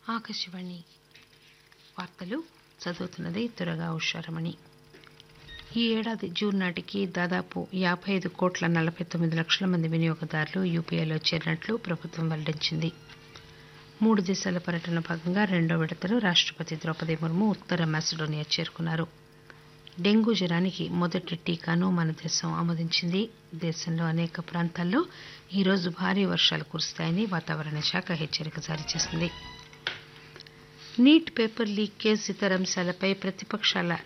ఆకాశవాణి వార్తలు చదువుతున్నది త్వరగా ఉషారమణి ఈ ఏడాది జూన్ నాటికి దాదాపు యాబై ఐదు కోట్ల నలబై తొమ్మిది లక్షల మంది వినియోగదారులు యూపీఐలో చేరినట్లు ప్రభుత్వం వెల్లడించింది మూడు దేశాల పర్యటనలో భాగంగా రెండో విడతలో రాష్టపతి ద్రౌపది ముర్ము ఉత్తర మాసిడోనియా చేరుకున్నారు డెంగూ జ్వరానికి మొదటి టీకాను మన దేశం ఆమోదించింది దేశంలో అనేక ప్రాంతాల్లో ఈరోజు భారీ వర్షాలు కురుస్తాయని వాతావరణ శాఖ హెచ్చరిక జారీ చేసింది నీట్ పేపర్ లీక్ కేసు ఇతర అంశాలపై ప్రతిపక్షాల